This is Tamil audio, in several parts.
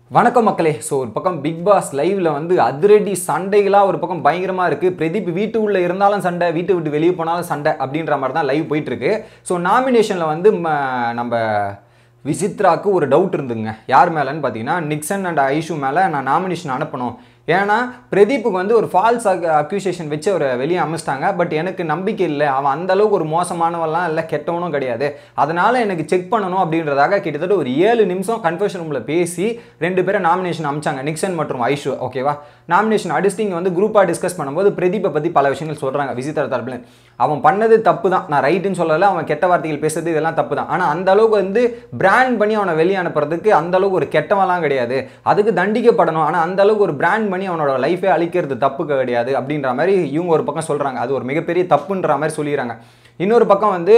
வணக்கம் மக்களே ஸோ ஒரு பக்கம் பிக் பாஸ் லைவ்ல வந்து அதிரடி சண்டைகளாக ஒரு பக்கம் பயங்கரமாக இருக்குது பிரதீப் வீட்டு உள்ள இருந்தாலும் சண்டை வீட்டை விட்டு வெளியே போனாலும் சண்டை அப்படின்ற மாதிரி தான் லைவ் போயிட்டு இருக்கு ஸோ நாமினேஷனில் வந்து ம- நம்ம விசித்ராக்கு ஒரு டவுட் இருந்துங்க யார் மேலேன்னு பார்த்தீங்கன்னா நிக்சன் அண்ட் ஐஷு மேலே நான் நாமினேஷன் அனுப்பணும் ஏன்னா பிரதீப்புக்கு வந்து ஒரு ஃபால்ஸ் அக்யூசேஷன் வச்சு அவரை வெளியே அமைச்சிட்டாங்க பட் எனக்கு நம்பிக்கை இல்லை அவன் அந்த அளவுக்கு ஒரு மோசமானவன்லாம் இல்லை கெட்டவனும் கிடையாது அதனால எனக்கு செக் பண்ணணும் அப்படின்றதாக கிட்டத்தட்ட ஒரு ஏழு நிமிஷம் கன்ஃபர்ஷன் ரூமில் பேசி ரெண்டு பேரும் நாமினேஷன் அமிச்சாங்க நிக்சன் மற்றும் ஐஷு ஓகேவா நாமினேஷன் அடிச்சுட்டு இங்கே வந்து குரூப்பாக டிஸ்கஸ் பண்ணும்போது பிரதீப்பை பற்றி பல விஷயங்கள் சொல்கிறாங்க விசித்திர தரப்புல அவன் பண்ணது தப்பு தான் நான் ரைட்டுன்னு சொல்லலை அவன் கெட்ட வார்த்தைகள் பேசுறது இதெல்லாம் தப்பு தான் ஆனால் அந்த அளவுக்கு வந்து பிராண்ட் பண்ணி அவனை வெளியே அனுப்புறதுக்கு அந்த அளவுக்கு ஒரு கெட்டவன்லாம் கிடையாது அதுக்கு தண்டிக்கப்படணும் ஆனால் அந்த அளவுக்கு ஒரு பிராண்ட் பண்ணி அவனோட லைஃபே அழிக்கிறது தப்பு கிடையாது அப்படின்ற மாதிரி இவங்க ஒரு பக்கம் சொல்கிறாங்க அது ஒரு மிகப்பெரிய தப்புன்ற மாதிரி சொல்லிடுறாங்க இன்னொரு பக்கம் வந்து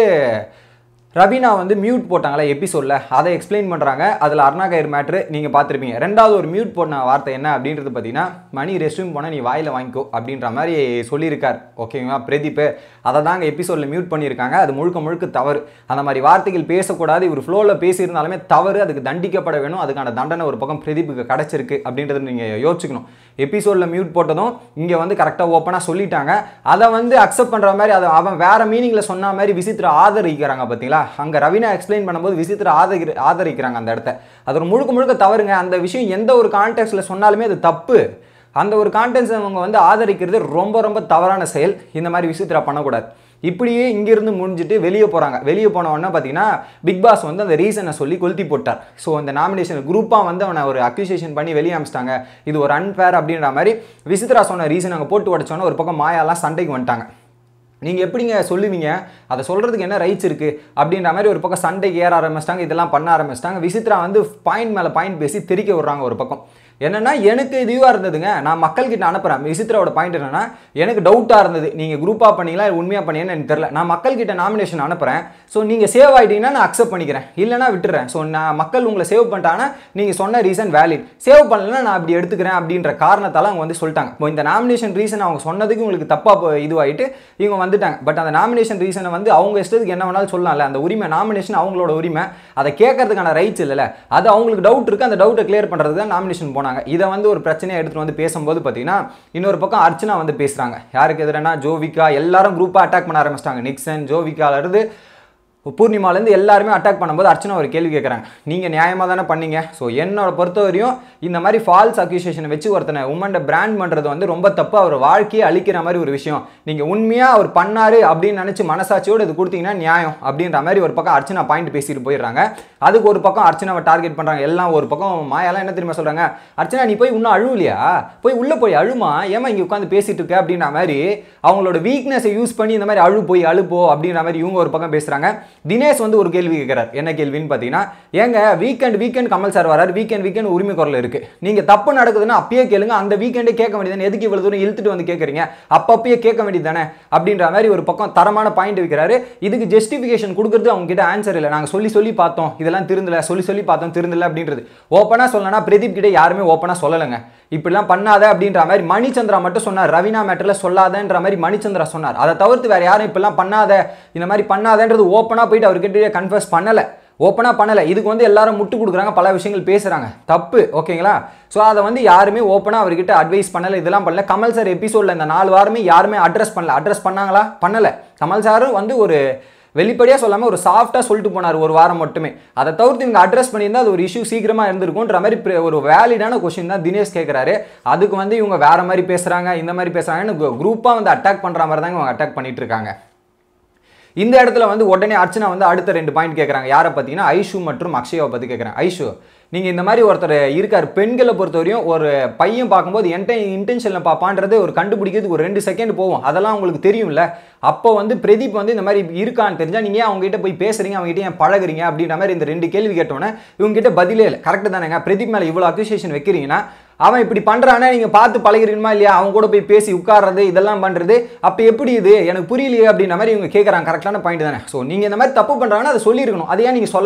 ரவீனா வந்து மியூட் போட்டாங்களே எபிசோடில் அதை எக்ஸ்பிளைன் பண்ணுறாங்க அதில் அருணா கயிறு மேட்ரு நீங்கள் பார்த்துருப்பீங்க ரெண்டாவது ஒரு மியூட் போன வார்த்தை என்ன அப்படின்றது பார்த்தீங்கன்னா மணி ரெஸ்ட்ரூம் போனால் நீ வாயில் வாங்கிக்கோ அப்படின்ற மாதிரி சொல்லியிருக்கார் ஓகேங்களா பிரதீப் அதை தாங்க எபிசோடில் மியூட் பண்ணியிருக்காங்க அது முழுக்க முழுக்க தவறு அந்த மாதிரி வார்த்தைகள் பேசக்கூடாது இவர் ஃப்ளோவில் பேசியிருந்தாலுமே தவறு அதுக்கு தண்டிக்கப்பட வேணும் அதுக்கான தண்டனை ஒரு பக்கம் பிரதீப்புக்கு கிடச்சிருக்கு அப்படின்றத நீங்கள் யோசிச்சுக்கணும் எபிசோடில் மியூட் போட்டதும் இங்கே வந்து கரெக்டாக ஓப்பனாக சொல்லிட்டாங்க அதை வந்து அக்செப்ட் பண்ணுற மாதிரி அதை அவன் வேற மீனிங்கில் சொன்ன மாதிரி விசித்திர ஆதரிக்கிறாங்க பார்த்தீங்களா அங்கே ரவீனா எக்ஸ்பிளைன் பண்ணும்போது விசித்திர ஆதரி ஆதரிக்கிறாங்க அந்த இடத்த அது ஒரு முழுக்க முழுக்க தவறுங்க அந்த விஷயம் எந்த ஒரு கான்டெக்ட்ல சொன்னாலுமே அது தப்பு அந்த ஒரு கான்டென்ட்ஸ் அவங்க வந்து ஆதரிக்கிறது ரொம்ப ரொம்ப தவறான செயல் இந்த மாதிரி விசித்திரா பண்ணக்கூடாது இப்படியே இங்கிருந்து முடிஞ்சிட்டு வெளியே போகிறாங்க வெளியே போன உடனே பார்த்தீங்கன்னா பிக் பாஸ் வந்து அந்த ரீசனை சொல்லி கொளுத்தி போட்டார் ஸோ அந்த நாமினேஷன் குரூப்பாக வந்து அவனை ஒரு அக்யூசியேஷன் பண்ணி வெளியே அமிச்சிட்டாங்க இது ஒரு அன்ஃபேர் அப்படின்ற மாதிரி விசித்ரா சொன்ன ரீசன் அங்கே போட்டு உடச்சோன்னே ஒரு பக்கம் மாயாலாம் சண்டைக்கு வந்துட்டாங்க நீங்கள் எப்படிங்க சொல்லுவீங்க அதை சொல்கிறதுக்கு என்ன ரைட்ஸ் இருக்குது அப்படின்ற மாதிரி ஒரு பக்கம் சண்டைக்கு ஏற ஆரம்பிச்சிட்டாங்க இதெல்லாம் பண்ண ஆரம்பிச்சிட்டாங்க விசித்ரா வந்து பாயிண்ட் மேலே பாயிண்ட் பேசி தெரிக்க விடுறாங்க ஒரு பக்கம் என்னன்னா எனக்கு இதுவாக இருந்ததுங்க நான் மக்கள்கிட்ட அனுப்புகிறேன் விசித்ராவோட பாயிண்ட் என்னன்னா எனக்கு டவுட்டாக இருந்தது நீங்கள் குரூப்பாக பண்ணீங்களா உண்மையாக பண்ணீங்கன்னு எனக்கு தெரியல நான் மக்கள்கிட்ட நாமினேஷன் அனுப்புகிறேன் ஸோ நீங்கள் சேவ் ஆகிட்டீங்கன்னா நான் அக்செப்ட் பண்ணிக்கிறேன் இல்லைனா விட்டுறேன் ஸோ நான் மக்கள் உங்களை சேவ் பண்ணிட்டாங்கன்னா நீங்கள் சொன்ன ரீசன் வேலிட் சேவ் பண்ணலன்னா நான் அப்படி எடுத்துக்கிறேன் அப்படின்ற காரணத்தால் அவங்க வந்து சொல்லிட்டாங்க இப்போ இந்த நாமினேஷன் ரீசன் அவங்க சொன்னதுக்கு உங்களுக்கு தப்பாக இதுவாகிட்டு இவங்க வந்துட்டாங்க பட் அந்த நாமினேஷன் ரீசனை வந்து அவங்க இஷ்டத்துக்கு என்ன வேணாலும் சொல்லலாம்ல அந்த உரிமை நாமினேஷன் அவங்களோட உரிமை அதை கேட்கறதுக்கான ரைட்ஸ் இல்லைல்ல அது அவங்களுக்கு டவுட் இருக்குது அந்த டவுட்டை கிளியர் பண்ணுறது தான் நாமினேஷன் போனாங்க இதை வந்து ஒரு பிரச்சனையை எடுத்துகிட்டு வந்து பேசும்போது பார்த்தீங்கன்னா இன்னொரு பக்கம் அர்ச்சனா வந்து பேசுகிறாங்க யாருக்கு எதிரானா ஜோவிகா எல்லாரும் குரூப்பாக அட்டாக் பண்ண ஆரம்பிச்சிட்டாங்க நிக்சன் ஜோவிகாலேருந்து பூர்ணிமாலேருந்து எல்லாருமே அட்டாக் பண்ணும்போது அர்ச்சனா ஒரு கேள்வி கேட்குறாங்க நீங்கள் நியாயமாக தானே பண்ணீங்க ஸோ என்னோட பொறுத்தவரையும் இந்த மாதிரி ஃபால்ஸ் அக்யூசியேஷனை வச்சு ஒருத்தனை உமன்ட பிராண்ட் பண்ணுறது வந்து ரொம்ப தப்பு அவர் வாழ்க்கையை அழிக்கிற மாதிரி ஒரு விஷயம் நீங்கள் உண்மையாக அவர் பண்ணாரு அப்படின்னு நினச்சி மனசாட்சியோடு இது கொடுத்தீங்கன்னா நியாயம் அப்படின்ற மாதிரி ஒரு பக்கம் அர்ச்சனா பாயிண்ட் பேசிட்டு போயிடுறாங்க அதுக்கு ஒரு பக்கம் அர்ச்சனாவை டார்கெட் பண்ணுறாங்க எல்லாம் ஒரு பக்கம் மாயாலாம் என்ன தெரியுமா சொல்கிறாங்க அர்ச்சனா நீ போய் இன்னும் அழுவலையா போய் உள்ளே போய் அழுமா ஏமா இங்கே உட்காந்து பேசிட்டு இருக்க அப்படின்ற மாதிரி அவங்களோட வீக்னஸை யூஸ் பண்ணி இந்த மாதிரி அழு போய் அழுப்போ அப்படின்ற மாதிரி இவங்க ஒரு பக்கம் பேசுகிறாங்க தினேஷ் வந்து ஒரு கேள்வி கேட்குறாரு என்ன கேள்வின்னு பார்த்தீங்கன்னா ஏங்க வீக்கெண்ட் வீக்கெண்ட் கமல் சார் வராரு வீக்கெண்ட் வீக்கெண்ட் உரிமை குரல் இருக்கு நீங்க தப்பு நடக்குதுன்னா அப்பயே கேளுங்க அந்த வீக்கெண்டே கேட்க வேண்டியதானே எதுக்கு இவ்வளவு தூரம் இழுத்துட்டு வந்து கேட்குறீங்க அப்பப்பயே கேட்க வேண்டியது தானே அப்படின்ற மாதிரி ஒரு பக்கம் தரமான பாயிண்ட் வைக்கிறாரு இதுக்கு ஜஸ்டிஃபிகேஷன் கொடுக்கறது அவங்க கிட்ட ஆன்சர் இல்லை நாங்கள் சொல்லி சொல்லி பார்த்தோம் இதெல்லாம் திருந்தல சொல்லி சொல்லி பார்த்தோம் திருந்தல அப்படின்றது ஓப்பனாக சொல்லனா பிரதீப் கிட்ட யாருமே ஓப்பனாக சொல்லலைங்க இப்படிலாம் பண்ணாத அப்படின்ற மாதிரி மணிச்சந்திரா மட்டும் சொன்னார் ரவீனா மேட்டரில் சொல்லாதன்ற மாதிரி மணிச்சந்திரா சொன்னார் அதை தவிர்த்து வேற யாரும் இப்படிலாம் பண்ணாத இந்த மாதிரி பண்ணாதன்றது ஓப்பனாக போயிட்டு அவர்கிட்ட கன்ஃபர்ஸ் பண்ணலை ஓப்பனாக பண்ணலை இதுக்கு வந்து எல்லாரும் முட்டு கொடுக்குறாங்க பல விஷயங்கள் பேசுகிறாங்க தப்பு ஓகேங்களா ஸோ அதை வந்து யாருமே ஓப்பனாக அவர்கிட்ட அட்வைஸ் பண்ணலை இதெல்லாம் பண்ணல கமல் சார் எபிசோடில் இந்த நாலு வாரமே யாருமே அட்ரஸ் பண்ணல அட்ரஸ் பண்ணாங்களா பண்ணலை கமல் சாரும் வந்து ஒரு வெளிப்படையாக சொல்லாமல் ஒரு சாஃப்டாக சொல்லிட்டு போனார் ஒரு வாரம் மட்டுமே அதை தவிர்த்து இவங்க அட்ரஸ் பண்ணியிருந்தா அது ஒரு இஷ்யூ சீக்கிரமாக இருந்திருக்குன்ற மாதிரி pre- ஒரு வேலிடான கொஷின் தான் தினேஷ் கேட்குறாரு அதுக்கு வந்து இவங்க வேற மாதிரி பேசுகிறாங்க இந்த மாதிரி பேசுகிறாங்கன்னு குரூப்பாக வந்து அட்டாக் பண்ணுற மாதிரி தாங்க இவங்க அட்டாக் பண்ணிட்டு இருக்காங்க இந்த இடத்துல வந்து உடனே அர்ச்சனா வந்து அடுத்த ரெண்டு பாயிண்ட் கேட்குறாங்க யாரை பார்த்தீங்கன்னா ஐஷு மற்றும் அக்ஷயாவை பற்றி கேட்குறாங்க ஐஷு நீங்கள் இந்த மாதிரி ஒருத்தர் இருக்கார் பெண்களை பொறுத்தவரையும் ஒரு பையன் பார்க்கும்போது என்ட இன்டென்ஷனில் பார்ப்பான்றது ஒரு கண்டுபிடிக்கிறதுக்கு ஒரு ரெண்டு செகண்ட் போகும் அதெல்லாம் உங்களுக்கு தெரியும்ல அப்போ வந்து பிரதீப் வந்து இந்த மாதிரி இருக்கான்னு தெரிஞ்சால் நீங்கள் ஏன் அவங்ககிட்ட போய் பேசுறீங்க அவங்ககிட்ட ஏன் பழகுறீங்க அப்படின்ற மாதிரி இந்த ரெண்டு கேள்வி கேட்டோன்னே இவங்ககிட்ட பதிலே இல்லை கரெக்டு தானேங்க பிரதீப் மேலே இவ்வளோ அக்யூசியேஷன் வைக்கிறீங்கன்னா அவன் இப்படி பண்ணுறானே நீங்கள் பார்த்து பழகிறீங்களா இல்லையா அவங்க கூட போய் பேசி உட்கார்றது இதெல்லாம் பண்ணுறது அப்போ எப்படி இது எனக்கு புரியலையே அப்படின்ற மாதிரி இவங்க கேட்குறாங்க கரெக்டான பாயிண்ட் தானே ஸோ நீங்கள் இந்த மாதிரி தப்பு பண்ணுறாங்கன்னா அதை சொல்லியிருக்கணும் அதை ஏன் நீங்கள் சொல்லலை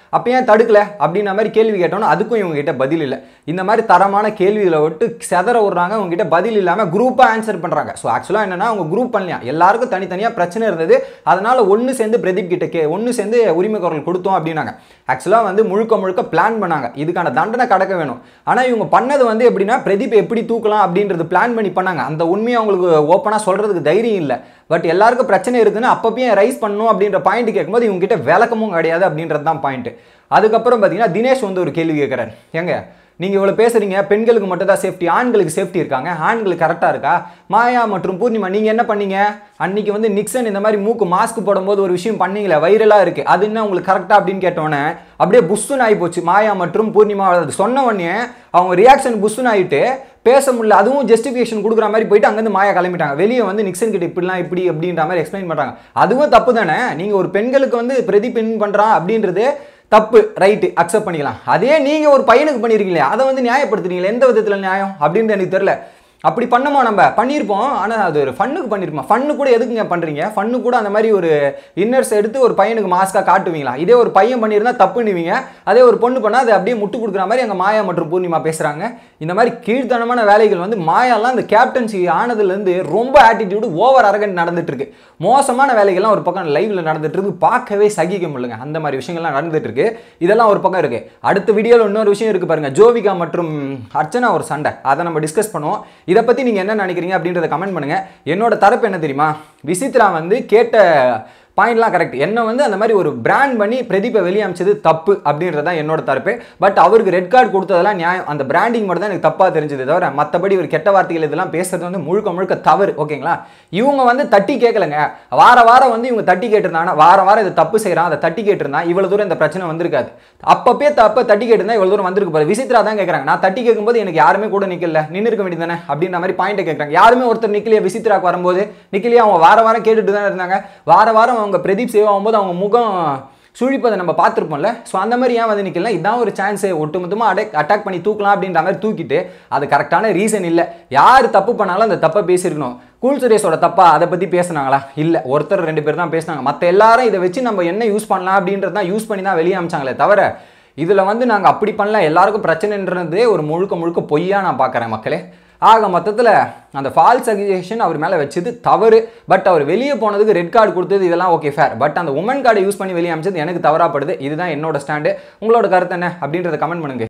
அப்போ ஏன் தடுக்கல அப்படின்ற மாதிரி கேள்வி கேட்டோன்னா அதுக்கும் இவங்க கிட்ட பதில் இல்லை இந்த மாதிரி தரமான கேள்விகளை விட்டு செதற விடுறாங்க அவங்க கிட்ட பதில் இல்லாமல் குரூப்பாக ஆன்சர் பண்ணுறாங்க ஸோ ஆக்சுவலாக என்னன்னா அவங்க குரூப் பண்ணலையா எல்லாருக்கும் தனித்தனியாக பிரச்சனை இருந்தது அதனால ஒன்று சேர்ந்து பிரதீப் கிட்ட கே ஒன்று சேர்ந்து உரிமை குரல் கொடுத்தோம் அப்படின்னாங்க ஆக்சுவலாக வந்து முழுக்க முழுக்க பிளான் பண்ணாங்க இதுக்கான தண்டனை கடக்க வேணும் ஆனால் இவங்க பண்ணது வந்து எப்படின்னா பிரதீப் எப்படி தூக்கலாம் அப்படின்றது பிளான் பண்ணி பண்ணாங்க அந்த உண்மையை அவங்களுக்கு ஓப்பனாக சொல்கிறதுக்கு தைரியம் இல்லை பட் எல்லாருக்கும் பிரச்சனை இருக்குன்னு அப்பப்பயும் ரைஸ் பண்ணணும் அப்படின்ற பாயிண்ட் கேட்கும்போது இவங்க கிட்ட விளக்கமும் கிடையாது அப்படின்றது தான் பாயிண்ட் அதுக்கப்புறம் பார்த்தீங்கன்னா தினேஷ் வந்து ஒரு கேள்வி கேட்குறாரு ஏங்க நீங்கள் இவ்வளோ பேசுகிறீங்க பெண்களுக்கு மட்டும் தான் சேஃப்டி ஆண்களுக்கு சேஃப்டி இருக்காங்க ஆண்களுக்கு கரெக்டாக இருக்கா மாயா மற்றும் பூர்ணிமா நீங்கள் என்ன பண்ணீங்க அன்னைக்கு வந்து நிக்சன் இந்த மாதிரி மூக்கு மாஸ்க் போடும்போது ஒரு விஷயம் பண்ணீங்களே வைரலாக இருக்குது அது என்ன உங்களுக்கு கரெக்டாக அப்படின்னு கேட்டோன்னே அப்படியே புஷ்ஷுன்னு ஆகி போச்சு மாயா மற்றும் பூர்ணிமா அது சொன்ன உடனே அவங்க ரியாக்ஷன் புஷ்ஷுன்னு ஆகிட்டு பேச முடியல அதுவும் ஜஸ்டிஃபிகேஷன் கொடுக்குற மாதிரி போயிட்டு அங்கேருந்து மாயா கிளம்பிட்டாங்க வெளியே வந்து நிக்சன் கிட்ட இப்படிலாம் இப்படி அப்படின்ற மாதிரி எக்ஸ்பிளைன் பண்ணுறாங்க அதுவும் தப்பு தானே நீங்கள் ஒரு பெண்களுக்கு வந்து பிரதிபெண் பண்ணுறான் அப்படின்றது தப்பு ரைட்டு அக்செப்ட் பண்ணிக்கலாம் அதே நீங்கள் ஒரு பையனுக்கு பண்ணியிருக்கீங்களே அதை வந்து நியாயப்படுத்துறீங்களே எந்த விதத்தில் நியாயம் அப்படின்றது எனக்கு தெரியல அப்படி பண்ணோமா நம்ம பண்ணியிருப்போம் ஆனால் அது ஒரு ஃபன்னுக்கு பண்ணியிருப்போம் ஃபன்னு கூட எதுக்குங்க பண்ணுறீங்க ஃபன்னு கூட அந்த மாதிரி ஒரு இன்னர்ஸ் எடுத்து ஒரு பையனுக்கு மாஸ்க்காக காட்டுவீங்களா இதே ஒரு பையன் பண்ணியிருந்தா தப்புன்னுவீங்க அதே ஒரு பொண்ணு பண்ணால் அது அப்படியே முட்டு கொடுக்குற மாதிரி எங்கள் மாயா மற்றும் பூர்ணிமா பேசுகிறாங்க இந்த மாதிரி கீழ்த்தனமான வேலைகள் வந்து மாயாலாம் இந்த கேப்டன்சி ஆனதுலேருந்து ரொம்ப ஆட்டிடியூடு ஓவர் அரகண்ட் நடந்துட்டு இருக்கு மோசமான வேலைகள்லாம் ஒரு பக்கம் லைவ்ல நடந்துட்டு இருக்கு பார்க்கவே சகிக்க முடியலங்க அந்த மாதிரி விஷயங்கள்லாம் நடந்துட்டு இருக்கு இதெல்லாம் ஒரு பக்கம் இருக்கு அடுத்த வீடியோவில் இன்னொரு விஷயம் இருக்கு பாருங்க ஜோவிகா மற்றும் அர்ச்சனா ஒரு சண்டை அதை நம்ம டிஸ்கஸ் பண்ணுவோம் இதை பற்றி நீங்கள் என்ன நினைக்கிறீங்க அப்படின்றத கமெண்ட் பண்ணுங்க என்னோட தரப்பு என்ன தெரியுமா விசித்ரா வந்து கேட்ட பாயிண்ட்லாம் கரெக்ட் என்ன வந்து அந்த மாதிரி ஒரு பிராண்ட் பண்ணி பிரதீப்பை வெளியே அமைச்சது தப்பு அப்படின்றது தான் என்னோட தரப்பு பட் அவருக்கு ரெட் கார்டு கொடுத்ததெல்லாம் நியாயம் அந்த பிராண்டிங் மட்டும் தான் எனக்கு தப்பாக தெரிஞ்சது தவிர மற்றபடி ஒரு கெட்ட வார்த்தைகள் இதெல்லாம் பேசுறது வந்து முழுக்க முழுக்க தவறு ஓகேங்களா இவங்க வந்து தட்டி கேட்கலங்க வார வாரம் வந்து இவங்க தட்டி கேட்டிருந்தாங்கன்னா வார வாரம் இது தப்பு செய்கிறான் அதை தட்டி கேட்டிருந்தா இவ்வளோ தூரம் இந்த பிரச்சனை வந்திருக்காது அப்பப்பே தப்ப தட்டி கேட்டிருந்தா இவ்வளோ தூரம் வந்திருக்கு பாரு விசித்ரா தான் கேட்குறாங்க நான் தட்டி கேட்கும்போது எனக்கு யாருமே கூட நிற்கல நின்று இருக்க வேண்டியது தானே அப்படின்ற மாதிரி பாயிண்ட்டை கேட்குறாங்க யாருமே ஒருத்தர் நிக்கலையா விசித்ராக்கு வரும்போது நிக்கலையா அவங்க வார வாரம் கேட்டுட்டு தானே இருந்தாங்க வார வாரம் அவங்க பிரதீப் சேவ் ஆகும்போது அவங்க முகம் சுழிப்பதை நம்ம பார்த்துருப்போம்ல ஸோ அந்த மாதிரி ஏன் வந்து நிற்கலாம் இதான் ஒரு சான்ஸு ஒட்டுமொத்தமாக அடக் அட்டாக் பண்ணி தூக்கலாம் அப்படின்ற மாதிரி தூக்கிட்டு அது கரெக்டான ரீசன் இல்லை யார் தப்பு பண்ணாலும் அந்த தப்பை பேசியிருக்கணும் கூல் சுரேஷோட தப்பா அதை பற்றி பேசுனாங்களா இல்லை ஒருத்தர் ரெண்டு பேர் தான் பேசினாங்க மற்ற எல்லாரும் இதை வச்சு நம்ம என்ன யூஸ் பண்ணலாம் அப்படின்றது தான் யூஸ் பண்ணி தான் வெளியே அமிச்சாங்களே தவிர இதில் வந்து நாங்கள் அப்படி பண்ணலாம் எல்லாருக்கும் பிரச்சனைன்றதே ஒரு முழுக்க முழுக்க பொய்யா நான் பார்க்குறேன் மக்களே ஆக மொத்தத்தில் அந்த ஃபால்ஸ் அக்யூசேஷன் அவர் மேலே வச்சது தவறு பட் அவர் வெளியே போனதுக்கு ரெட் கார்டு கொடுத்தது இதெல்லாம் ஓகே ஃபேர் பட் அந்த உமன் கார்டை யூஸ் பண்ணி வெளியே அமைச்சது எனக்கு தவறாப்படுது இதுதான் என்னோட ஸ்டாண்டு உங்களோட கருத்து என்ன அப்படின்றத கமெண்ட் பண்ணுங்க